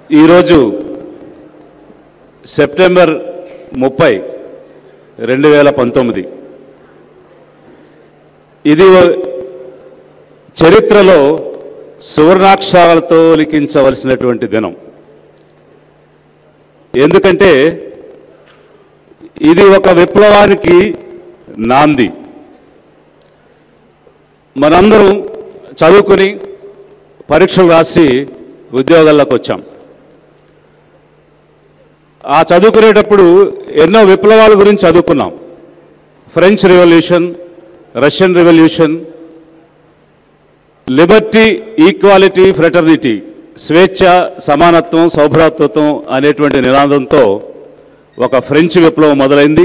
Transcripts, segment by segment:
ఈరోజు సెప్టెంబర్ ముప్పై రెండు వేల పంతొమ్మిది ఇది ఓ- చరిత్రలో సువర్ణాక్షరాలతో లిఖించవలసినటువంటి దినం ఎందుకంటే ఇది ఒక విప్లవానికి నాంది మనందరం చదువుకుని పరీక్షలు రాసి ఉద్యోగాల్లోకి వచ్చాం ఆ చదువుకునేటప్పుడు ఎన్నో విప్లవాల గురించి చదువుకున్నాం French revolution Russian revolution liberty equality fraternity స్వేచ్ఛ సమానత్వం సౌభ్రాతృత్వం అనేటువంటి నినాదంతో ఒక ఫ్రెంచ్ విప్లవం మొదలైంది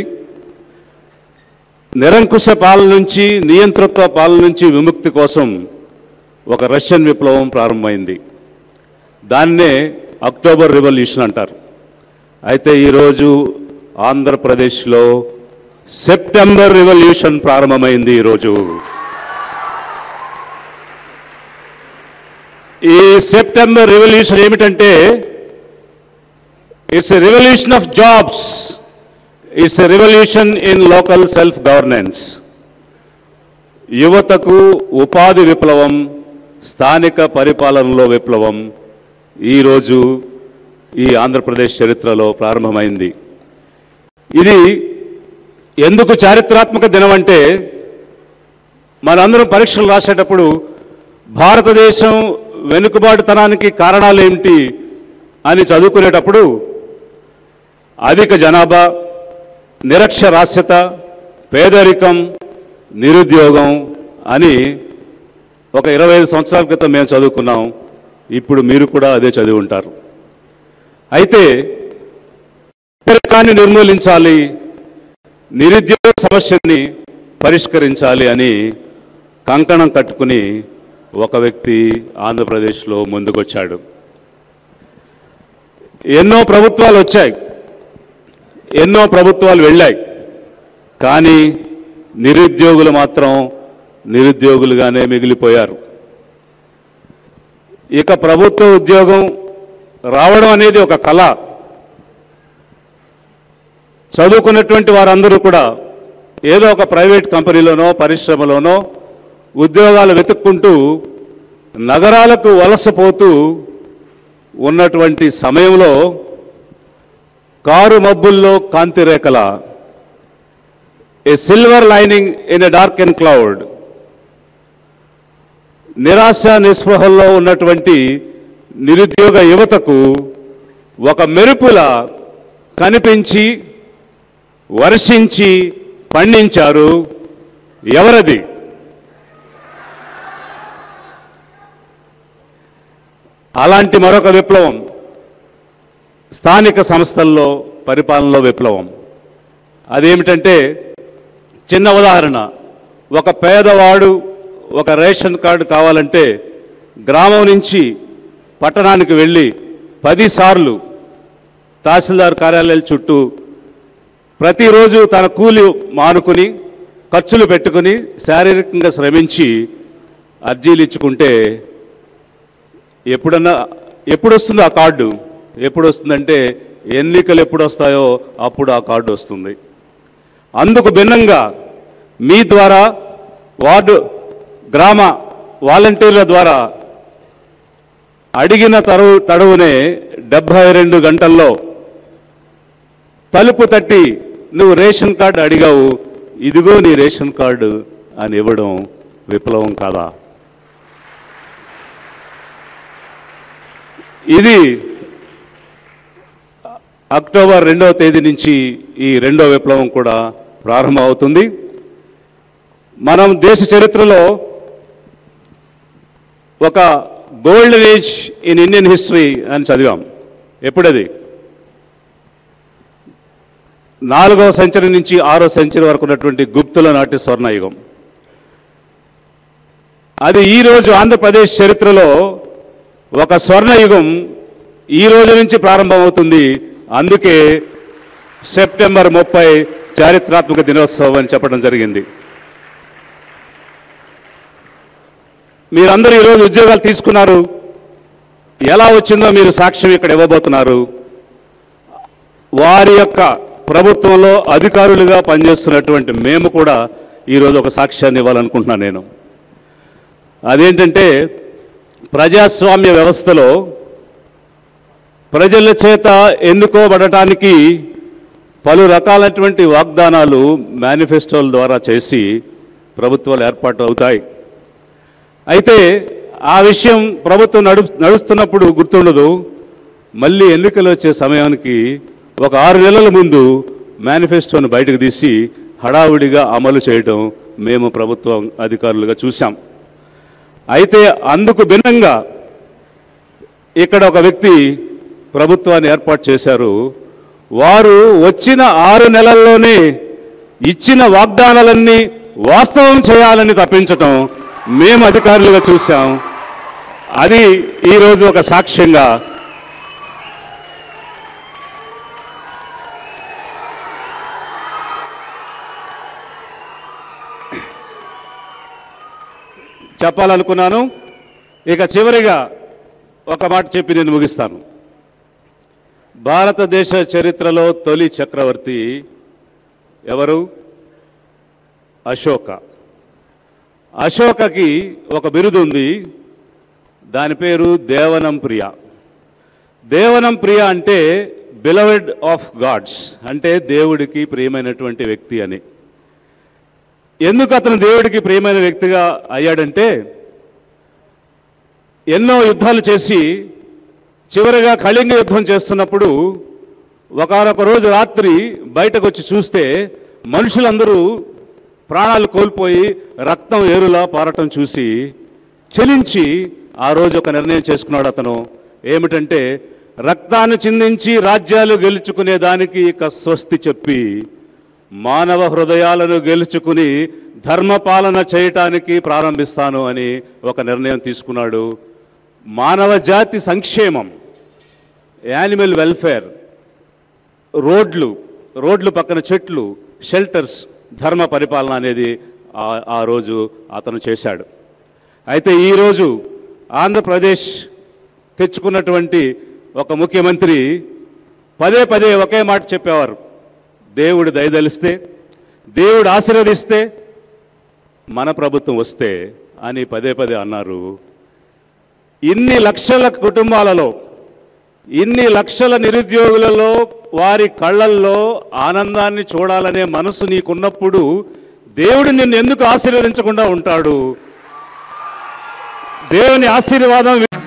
నిరంకుశ పాలన నుంచి నియంతృత్వ పాలన నుంచి విముక్తి కోసం ఒక రష్యన్ విప్లవం ప్రారంభమైంది దాన్నే అక్టోబర్ రెవల్యూషన్ అంటారు అయితే ఈరోజు ఆంధ్రప్రదేశ్లో సెప్టెంబర్ రెవల్యూషన్ ప్రారంభమైంది ఈరోజు ఈ సెప్టెంబర్ రెవల్యూషన్ ఏమిటంటే it's a revolution of jobs it's a revolution in local self governance యువతకు ఉపాధి విప్లవం స్థానిక పరిపాలనలో విప్లవం ఈరోజు ఈ ఆంధ్రప్రదేశ్ చరిత్రలో ప్రారంభమైంది ఇది ఎందుకు చారిత్రాత్మక దినం అంటే మనందరం పరీక్షలు రాసేటప్పుడు భారతదేశం వెనుకబాటుతనానికి కారణాలు ఏమిటి అని చదువుకునేటప్పుడు అధిక జనాభా నిరక్షరాస్యత పేదరికం నిరుద్యోగం అని ఒక ఇరవై ఐదు సంవత్సరాల క్రితం మేము చదువుకున్నాం ఇప్పుడు మీరు కూడా అదే చదివి ఉంటారు అయితే పేదరికాన్ని నిర్మూలించాలి నిరుద్యోగ సమస్యని పరిష్కరించాలి అని కంకణం కట్టుకుని ఒక వ్యక్తి ఆంధ్రప్రదేశ్లో ముందుకొచ్చాడు ఎన్నో ప్రభుత్వాలు వచ్చాయి ఎన్నో ప్రభుత్వాలు వెళ్ళాయి కానీ నిరుద్యోగులు మాత్రం నిరుద్యోగులుగానే మిగిలిపోయారు ఇక ప్రభుత్వ ఉద్యోగం రావడం అనేది ఒక కళ చదువుకున్నటువంటి వారందరూ కూడా ఏదో ఒక ప్రైవేట్ కంపెనీలోనో పరిశ్రమలోనో ఉద్యోగాలు వెతుక్కుంటూ నగరాలకు వలసపోతూ ఉన్నటువంటి సమయంలో కారు మబ్బుల్లో కాంతి రేఖల a silver lining in a dark and cloud నిరాశ నిస్పృహల్లో ఉన్నటువంటి నిరుద్యోగ యువతకు ఒక మెరుపుల కనిపించి వర్షించి పండించారు ఎవరది అలాంటి మరొక విప్లవం స్థానిక సంస్థల్లో పరిపాలనలో విప్లవం అదేమిటంటే చిన్న ఉదాహరణ ఒక పేదవాడు ఒక రేషన్ కార్డు కావాలంటే గ్రామం నుంచి పట్టణానికి వెళ్ళి పదిసార్లు తహసీల్దార్ కార్యాలయాల చుట్టూ ప్రతిరోజు తన కూలి మానుకుని ఖర్చులు పెట్టుకుని శారీరకంగా శ్రమించి అర్జీలు ఇచ్చుకుంటే ఎప్పుడన్నా ఎప్పుడు వస్తుంది ఆ కార్డు ఎప్పుడు వస్తుందంటే ఎన్నికలు ఎప్పుడు వస్తాయో అప్పుడు ఆ కార్డు వస్తుంది అందుకు భిన్నంగా మీ ద్వారా వార్డు గ్రామ వాలంటీర్ల ద్వారా అడిగిన తరువు తడువునే డెబ్బై రెండు గంటల్లో తలుపు తట్టి నువ్వు రేషన్ కార్డు అడిగావు ఇదిగో నీ రేషన్ కార్డు అని ఇవ్వడం విప్లవం కాదా ఇది అక్టోబర్ రెండవ తేదీ నుంచి ఈ రెండో విప్లవం కూడా ప్రారంభమవుతుంది మనం దేశ చరిత్రలో ఒక golden age in Indian history అని చదివాం ఎప్పుడది నాలుగవ సెంచరీ నుంచి ఆరో సెంచరీ వరకు ఉన్నటువంటి గుప్తుల నాటి స్వర్ణయుగం అది ఈ రోజు ఆంధ్రప్రదేశ్ చరిత్రలో ఒక స్వర్ణయుగం ఈ రోజు నుంచి ప్రారంభమవుతుంది అందుకే సెప్టెంబర్ ముప్పై చారిత్రాత్మక దినోత్సవం అని చెప్పడం జరిగింది మీరందరూ ఈరోజు ఉద్యోగాలు తీసుకున్నారు ఎలా వచ్చిందో మీరు సాక్ష్యం ఇక్కడ ఇవ్వబోతున్నారు వారి యొక్క ప్రభుత్వంలో అధికారులుగా పనిచేస్తున్నటువంటి మేము కూడా ఈరోజు ఒక సాక్ష్యాన్ని ఇవ్వాలనుకుంటున్నాను నేను అదేంటంటే ప్రజాస్వామ్య వ్యవస్థలో ప్రజల చేత ఎన్నుకోబడటానికి పలు రకాలైనటువంటి వాగ్దానాలు మేనిఫెస్టోల ద్వారా చేసి ప్రభుత్వాలు ఏర్పాటు అవుతాయి అయితే ఆ విషయం ప్రభుత్వం నడు నడుస్తున్నప్పుడు గుర్తుండదు మళ్ళీ ఎన్నికలు వచ్చే సమయానికి ఒక ఆరు నెలల ముందు మేనిఫెస్టోను బయటకు తీసి హడావుడిగా అమలు చేయడం మేము ప్రభుత్వం అధికారులుగా చూశాం అయితే అందుకు భిన్నంగా ఇక్కడ ఒక వ్యక్తి ప్రభుత్వాన్ని ఏర్పాటు చేశారు వారు వచ్చిన ఆరు నెలల్లోనే ఇచ్చిన వాగ్దానాలన్నీ వాస్తవం చేయాలని తప్పించటం మేము అధికారులుగా చూశాం అది ఈరోజు ఒక సాక్ష్యంగా చెప్పాలనుకున్నాను ఇక చివరిగా ఒక మాట చెప్పి నేను ముగిస్తాను భారతదేశ చరిత్రలో తొలి చక్రవర్తి ఎవరు అశోక అశోకకి ఒక బిరుదు ఉంది దాని పేరు దేవనం ప్రియ దేవనం ప్రియ అంటే బిలవెడ్ ఆఫ్ గాడ్స్ అంటే దేవుడికి ప్రియమైనటువంటి వ్యక్తి అని ఎందుకు అతను దేవుడికి ప్రియమైన వ్యక్తిగా అయ్యాడంటే ఎన్నో యుద్ధాలు చేసి చివరిగా కళింగ యుద్ధం చేస్తున్నప్పుడు ఒకనొక రోజు రాత్రి బయటకు వచ్చి చూస్తే మనుషులందరూ ప్రాణాలు కోల్పోయి రక్తం ఏరులా పారటం చూసి చెలించి ఆ రోజు ఒక నిర్ణయం చేసుకున్నాడు అతను ఏమిటంటే రక్తాన్ని చిందించి రాజ్యాలు గెలుచుకునే దానికి ఇక స్వస్తి చెప్పి మానవ హృదయాలను గెలుచుకుని ధర్మపాలన చేయటానికి ప్రారంభిస్తాను అని ఒక నిర్ణయం తీసుకున్నాడు మానవ జాతి సంక్షేమం యానిమల్ వెల్ఫేర్ రోడ్లు రోడ్లు పక్కన చెట్లు షెల్టర్స్ ధర్మ పరిపాలన అనేది ఆ- ఆ రోజు అతను చేశాడు అయితే ఈరోజు ఆంధ్రప్రదేశ్ తెచ్చుకున్నటువంటి ఒక ముఖ్యమంత్రి పదే పదే ఒకే మాట చెప్పేవారు దేవుడు దయదలిస్తే దేవుడు ఆశీర్వదిస్తే మన ప్రభుత్వం వస్తే అని పదే పదే అన్నారు ఇన్ని లక్షల కుటుంబాలలో ఇన్ని లక్షల నిరుద్యోగులలో వారి కళ్ళల్లో ఆనందాన్ని చూడాలనే మనసు నీకున్నప్పుడు దేవుడు నిన్ను ఎందుకు ఆశీర్వదించకుండా ఉంటాడు దేవుని ఆశీర్వాదం